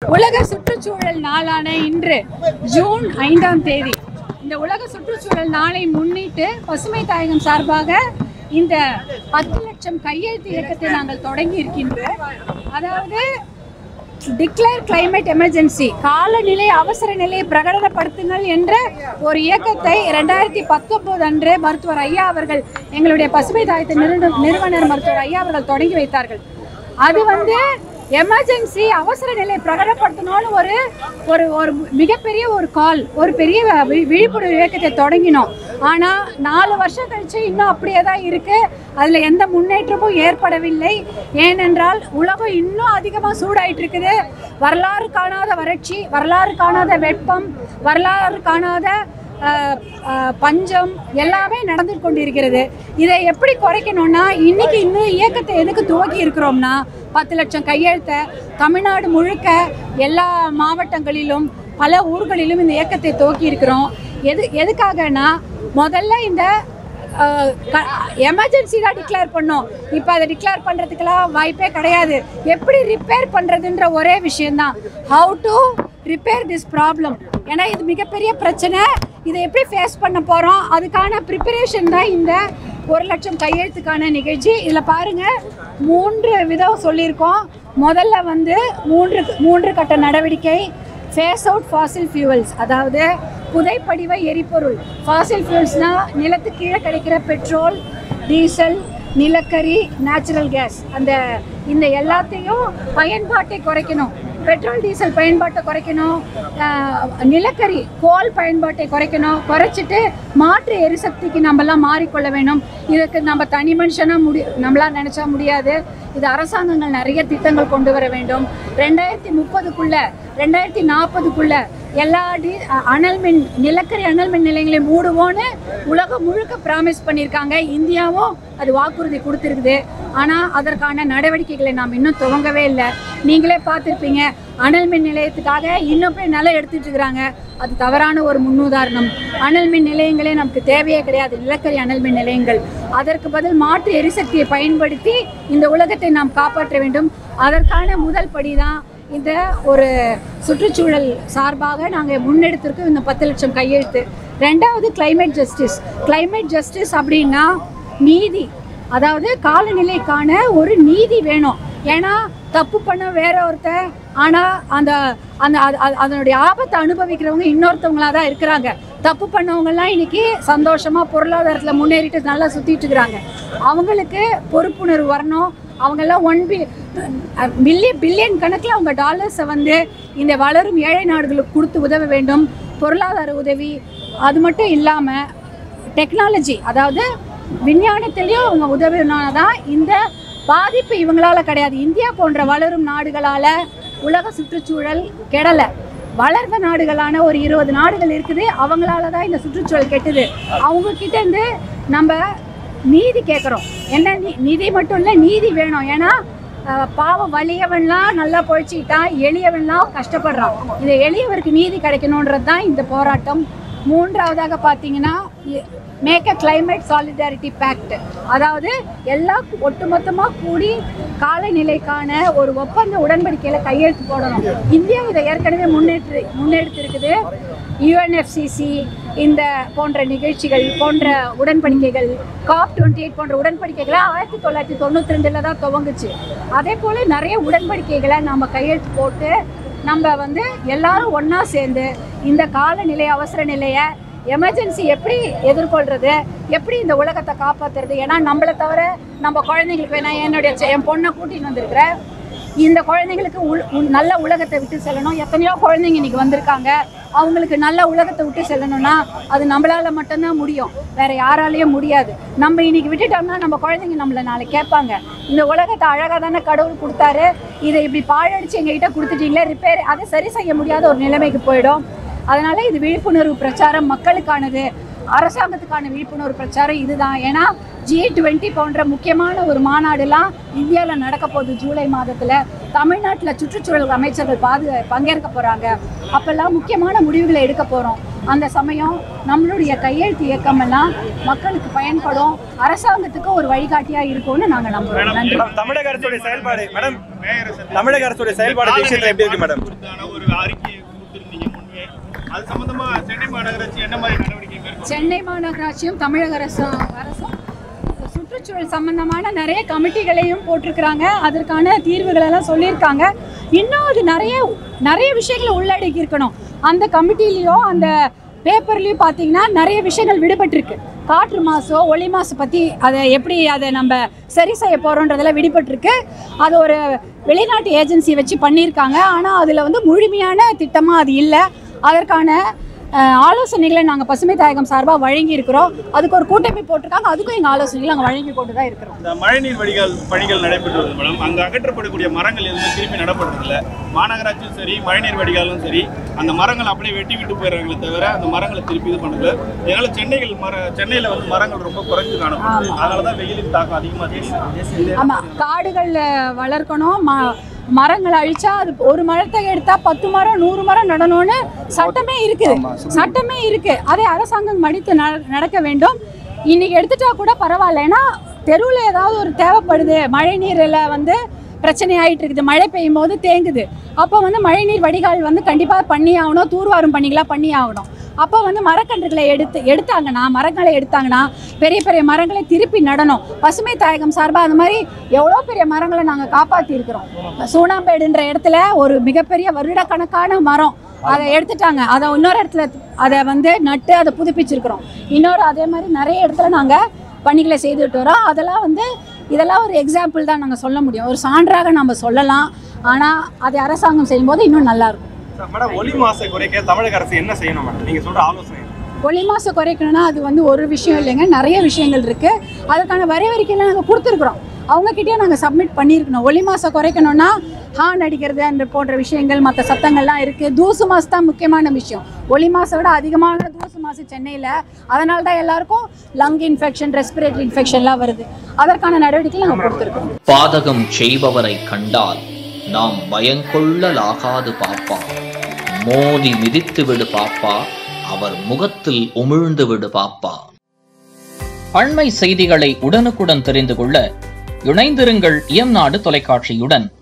உலக சுற்றுச்சூழல் நாளான இன்று ஜூன் ஐந்தாம் தேதி இந்த உலக சுற்றுச்சூழல் நாளை முன்னிட்டு பசுமை தாயகம் சார்பாக இந்த பத்து லட்சம் கையெழுத்து இயக்கத்தை நாங்கள் தொடங்கி இருக்கின்றோம் அதாவது டிக்ளேர் climate எமர்ஜென்சி காலநிலை அவசர நிலையை பிரகடனப்படுத்துங்கள் என்ற ஒரு இயக்கத்தை ரெண்டாயிரத்தி பத்தொன்பது அன்று மருத்துவர் ஐயா அவர்கள் எங்களுடைய பசுமை தாயத்து நிறுவன நிறுவனர் மருத்துவர் ஐயா அவர்கள் தொடங்கி வைத்தார்கள் அது வந்து எமர்ஜென்சி அவசர நிலை பிரகடனப்படுத்தணும்னு ஒரு ஒரு ஒரு மிகப்பெரிய ஒரு கால் ஒரு பெரிய வி- விழிப்புணர்வு இயக்கத்தை தொடங்கினோம் ஆனால் நாலு வருஷம் கழிச்சு இன்னும் அப்படியே தான் இருக்கு அதில் எந்த முன்னேற்றமும் ஏற்படவில்லை ஏனென்றால் உலகம் இன்னும் அதிகமாக சூடாயிட்டு இருக்குது வரலாறு காணாத வறட்சி வரலாறு காணாத வெப்பம் வரலாறு காணாத அஹ், அஹ், பஞ்சம் எல்லாமே நடந்து கொண்டிருக்கிறது இதை எப்படி குறைக்கணும்னா இன்னைக்கு இந்த இயக்கத்தை எதுக்கு துவக்கி இருக்கிறோம்னா பத்து லட்சம் கையெழுத்தை தமிழ்நாடு முழுக்க எல்லா மாவட்டங்களிலும் பல ஊர்களிலும் இந்த இயக்கத்தை துவக்கி இருக்கிறோம் எது எதுக்காகனா முதல்ல இந்த எமர்ஜென்சி தான் டிக்ளேர் பண்ணோம் இப்போ அதை டிக்ளேர் பண்ணுறதுக்கெல்லாம் வாய்ப்பே கிடையாது எப்படி ரிப்பேர் பண்ணுறதுன்ற ஒரே விஷயம்தான் how to repair this problem ஏன்னா இது மிகப்பெரிய பிரச்சனை இதை எப்படி ஃபேஸ் பண்ண போகிறோம் அதுக்கான ப்ரிப்பரேஷன் தான் இந்த ஒரு லட்சம் கையெழுத்துக்கான நிகழ்ச்சி இதில் பாருங்கள் மூன்று விதம் சொல்லியிருக்கோம் முதல்ல வந்து மூன்று மூன்று கட்ட நடவடிக்கை ஃபேஸ் அவுட் ஃபாசில் ஃபியூவல்ஸ் அதாவது புதைப்படிவ எரிபொருள் ஃபாசில் ஃபியூல்ஸ்னால் நிலத்துக்கு கீழே கிடைக்கிற பெட்ரோல் டீசல் நிலக்கரி நேச்சுரல் கேஸ் அந்த இந்த எல்லாத்தையும் பயன்பாட்டை குறைக்கணும் பெட்ரோல் டீசல் பயன்பாட்டை குறைக்கணும் ஆஹ், நிலக்கரி கோல் பயன்பாட்டை குறைக்கணும் குறைச்சிட்டு மாற்று எரிசக்திக்கு நம்மலாம் மாறிக்கொள்ள வேணும் இதுக்கு நம்ம தனி மனுஷனாக முடி நம்மளால் நினச்சா முடியாது இது அரசாங்கங்கள் நிறைய திட்டங்கள் கொண்டு வர வேண்டும் ரெண்டாயிரத்தி முப்பதுக்குள்ள ரெண்டாயிரத்தி நாற்பதுக்குள்ள எல்லா டி அ- அனல் மின் நிலக்கரி அனல் மின் நிலையங்களையும் மூடுவோன்னு உலகம் முழுக்க ப்ராமிஸ் பண்ணியிருக்காங்க இந்தியாவும் அது வாக்குறுதி கொடுத்துருக்குது ஆனால் அதற்கான நடவடிக்கைகளை நாம் இன்னும் துவங்கவே இல்லை நீங்களே பார்த்துருப்பீங்க அனல் மின் நிலையத்துக்காக இன்னும் போய் நிலம் எடுத்துட்டு இருக்கிறாங்க அது தவறான ஒரு முன்னுதாரணம் அனல் மின் நிலையங்களே நமக்கு தேவையே கிடையாது நிலக்கரி அனல் மின் நிலையங்கள் அதற்கு பதில் மாற்று எரிசக்தியை பயன்படுத்தி இந்த உலகத்தை நாம் காப்பாற்ற வேண்டும் அதற்கான முதல் படி தான் இந்த ஒரு சுற்றுச்சூழல் சார்பாக நாங்கள் முன்னெடுத்திருக்கோம் இந்த பத்து லட்சம் கையெழுத்து ரெண்டாவது climate ஜஸ்டிஸ் climate ஜஸ்டிஸ் அப்படின்னா நீதி அதாவது காலநிலைக்கான ஒரு நீதி வேணும் ஏன்னா தப்பு பண்ண வேற ஒருத்தன் ஆனால் அந்த அந்த அது- அது- அதனுடைய ஆபத்தை அனுபவிக்கிறவங்க இன்னொருத்தவங்களா தான் இருக்கிறாங்க தப்பு பண்ணவங்கலாம் இன்னைக்கு சந்தோஷமா பொருளாதாரத்தில் முன்னேறிட்டு நல்லா சுத்திட்டு இருக்கிறாங்க அவங்களுக்கு பொறுப்புணர்வு வரணும் அவங்கெல்லாம் ஒன் பி பில்லியன் பில்லியன் கணக்கில் அவங்க டாலர்ஸை வந்து இந்த வளரும் ஏழை நாடுகளுக்கு கொடுத்து உதவ வேண்டும் பொருளாதார உதவி அது மட்டும் இல்லாமல் டெக்னாலஜி அதாவது விஞ்ஞானத்திலையும் அவங்க உதவினா தான் இந்த பாதிப்பு இவங்களால கிடையாது இந்தியா போன்ற வளரும் நாடுகளால் உலக சுற்றுச்சூழல் கெடலை வளர்ந்த நாடுகளான ஒரு இருபது நாடுகள் இருக்குது அவங்களால தான் இந்த சுற்றுச்சூழல் கெட்டுது அவங்க கிட்ட இருந்து நம்ம நீதி கேட்குறோம் என்ன நீ- நிதி மட்டும் இல்லை நீதி வேணும் ஏன்னா அஹ், பாவம் வலியவன்லாம் நல்லா பொழைச்சிக்கிட்டான் எளியவன்லாம் கஷ்டப்படுறான் இந்த எளியவருக்கு நீதி கிடைக்கணுன்றது தான் இந்த போராட்டம் மூன்றாவதாக பார்த்தீங்கன்னா make a climate solidarity pact அதாவது எல்லாம் ஒட்டுமொத்தமாக கூடி காலநிலைக்கான ஒரு ஒப்பந்த உடன்படிக்கையில் கையெழுத்து போடணும் இந்தியா இதை ஏற்கனவே முன்னேற்று முன்னெடுத்திருக்குது யுஎன்எஃப்சிசி இந்த போன்ற நிகழ்ச்சிகள் போன்ற உடன்படிக்கைகள் காப் டுவெண்ட்டி எயிட் போன்ற உடன்படிக்கைகளை ஆயிரத்தி தொள்ளாயிரத்தி தொண்ணூற்றி ரெண்டில் தான் துவங்குச்சு அதே போல் நிறைய உடன்படிக்கைகளை நம்ம கையெழுத்து போட்டு நம்ம வந்து எல்லாரும் ஒன்றா சேர்ந்து இந்த காலநிலை அவசர நிலையை எமர்ஜென்சி எப்படி எதிர்கொள்றது எப்படி இந்த உலகத்தை காப்பாத்துறது ஏன்னா நம்மளை தவிர நம்ம குழந்தைங்களுக்கு வேணா என்னுடைய செ- என் பொண்ணை கூட்டின்னு வந்திருக்கிறேன் இந்த குழந்தைங்களுக்கு உள் உள்- நல்ல உலகத்தை விட்டு செல்லணும் எத்தனையோ குழந்தைங்க இன்னைக்கு வந்திருக்காங்க அவங்களுக்கு நல்ல உலகத்தை விட்டு செல்லணும்னா அது நம்மளால மட்டும்தான் முடியும் வேற யாராலையும் முடியாது நம்ம இன்னைக்கு விட்டுட்டோம்னா நம்ம குழந்தைங்க நம்மளை நாளைக்கு கேட்பாங்க இந்த உலகத்தை அழகாக தானே கடவுள் கொடுத்தாரு இதை இப்படி பாழடிச்சு எங்ககிட்ட கொடுத்துட்டீங்களே ரிப்பேர் அதை சரி செய்ய முடியாத ஒரு நிலைமைக்கு போயிடும் அதனால இது விழிப்புணர்வு பிரச்சாரம் மக்களுக்கானது அரசாங்கத்துக்கான விழிப்புணர்வு பிரச்சாரம் இதுதான் ஏன்னா ஜி டுவெண்ட்டி போன்ற முக்கியமான ஒரு மாநாடுலாம் இந்தியாவில் நடக்க போகுது ஜூலை மாதத்தில் தமிழ்நாட்டில் சுற்றுச்சூழல் அமைச்சர்கள் பாது பங்கேற்க போகிறாங்க அப்போல்லாம் முக்கியமான முடிவுகளை எடுக்க போகிறோம் அந்த சமயம் நம்மளுடைய கையெழுத்து இயக்கம் எல்லாம் மக்களுக்கு பயன்படும் அரசாங்கத்துக்கு ஒரு வழிகாட்டியா இருக்கும்னு நாங்க நம்புறோம் நன்றி மேடம், தமிழக அரசுடைய செயல்பாடு மேடம் தமிழக அரசுடைய செயல்பாடு இந்த விஷயத்துல எப்படி இருக்கு மேடம் குறித்தான ஒரு அறிக்கையை கொடுத்திருந்தீங்க முன்னே அது சம்பந்தமா சென்னை மாநகராட்சி என்ன மாதிரி நடவடிக்கை மேற்கொண்டு சென்னை மாநகராட்சியும் தமிழக அரசும் அரசும் சுற்றுச்சூழல் சம்பந்தமான நிறைய கமிட்டிகளையும் போட்டிருக்கிறாங்க அதற்கான தீர்வுகள் எல்லாம் சொல்லியிருக்காங்க இன்னும் அது நிறைய நிறைய விஷயங்களை உள்ளடக்கி இருக்கணும் அந்த கமிட்டிலையோ அந்த பேப்பர்லேயும் பார்த்தீங்கன்னா நிறைய விஷயங்கள் விடுபட்டிருக்கு காற்று மாசோ ஒளி மாசு பற்றி அதை எப்படி அதை நம்ம சரி செய்ய போகிறோன்றதெல்லாம் விடுபட்டிருக்கு அது ஒரு வெளிநாட்டு ஏஜென்சி வச்சு பண்ணியிருக்காங்க ஆனால் அதில் வந்து முழுமையான திட்டமாக அது இல்லை அதற்கான அஹ், ஆலோசனைகளை நாங்கள் பசுமை தாயகம் சார்பாக வழங்கி இருக்கிறோம் அதுக்கு ஒரு கூட்டமை போட்டிருக்காங்க அதுக்கும் எங்கள் ஆலோசனைகளை நாங்கள் வழங்கி கொண்டு தான் இருக்கிறோம் இந்த மழைநீர் வடிகால் பணிகள் நடைபெற்று வருது மேடம் அங்க அகற்றப்படக்கூடிய மரங்கள் எதுவுமே திருப்பி நடப்படுறதில்ல மாநகராட்சியும் சரி மழைநீர் வடிகாலும் சரி அந்த மரங்களை அப்படியே வெட்டி விட்டு போயிடுறாங்களே தவிர அந்த மரங்களை திருப்பி இது பண்ணல இதனால சென்னைகள் மர சென்னையில வந்து மரங்கள் ரொம்ப குறைஞ்சு காணப்படுது அதனாலதான் வெயிலின் தாக்கம் அதிகமா தெரியுது ஆமாம் காடுகள் வளர்க்கணும் ம மரங்களை அழிச்சா அது ஒரு மரத்தை எடுத்தா பத்து மரம் நூறு மரம் நடணும்னு சட்டமே இருக்குது சட்டமே இருக்கு அதை அரசாங்கம் மடித்து நட- நடக்க வேண்டும் இன்னைக்கு எடுத்துட்டா கூட பரவாயில்ல ஏன்னா தெருவில் ஏதாவது ஒரு தேவைப்படுது மழை நீரில் வந்து பிரச்சனை ஆயிட்டு இருக்குது மழை பெய்யும் போது தேங்குது அப்போ வந்து மழைநீர் வடிகால் வந்து கண்டிப்பாக பண்ணி ஆகணும் தூர்வாரும் பணிகளாக பண்ணி ஆகணும் அப்போ வந்து மரக்கன்றுகளை எடுத்து எடுத்தாங்கன்னா மரங்களை எடுத்தாங்கன்னா பெரிய பெரிய மரங்களை திருப்பி நடணும் பசுமை தாயகம் சார்பாக அந்த மாதிரி எவ்வளோ பெரிய மரங்களை நாங்கள் காப்பாற்றி இருக்கிறோம் சூனாம்பேடுன்ற இடத்துல ஒரு மிகப்பெரிய வருடக்கணக்கான மரம் அதை எடுத்துட்டாங்க அதை இன்னொரு இடத்துல அதை வந்து நட்டு அதை புதுப்பிச்சிருக்கிறோம் இன்னொரு அதே மாதிரி நிறைய இடத்துல நாங்கள் பணிகளை செய்துட்டு வரோம் அதெல்லாம் வந்து இதெல்லாம் ஒரு எக்ஸாம்பிள் தான் நாங்கள் சொல்ல முடியும் ஒரு சான்றாக நம்ம சொல்லலாம் ஆனால் அதை அரசாங்கம் செய்யும்போது இன்னும் நல்லா இருக்கும் மேடம் ஒலி மாசை குறைக்க தமிழக அரசு என்ன செய்யணும் மேடம் நீங்க சொல்ற ஆலோசனை ஒளி மாசு குறைக்கணும்னா அது வந்து ஒரு விஷயம் இல்லைங்க நிறைய விஷயங்கள் இருக்கு அதுக்கான வரைவறிக்கையெல்லாம் நாங்கள் கொடுத்துருக்குறோம் அவங்கக்கிட்டே நாங்கள் சப்மிட் பண்ணியிருக்கணும் ஒளி மாசை குறைக்கணும்னா ஹார்ன் அடிக்கிறது அந்த போன்ற விஷயங்கள் மற்ற சத்தங்கள்லாம் இருக்குது தூசு மாசு தான் முக்கியமான விஷயம் ஒளி மாசை விட அதிகமான தூசு மாசு சென்னையில் அதனால தான் எல்லாருக்கும் லங் இன்ஃபெக்ஷன் ரெஸ்பிரேட்டரி இன்ஃபெக்ஷன்லாம் வருது அதற்கான நடவடிக்கை நாங்கள் கொடுத்துருக்கோம் பாதகம் செய்பவரை கண்டால் நாம் பயங்கொள்ளலாகாது பாப்பா மோதி மிதித்து விடு பாப்பா அவர் முகத்தில் உமிழ்ந்து விடு பாப்பா அண்மை செய்திகளை உடனுக்குடன் தெரிந்து கொள்ள இணைந்திருங்கள் இயம்நாடு தொலைக்காட்சியுடன்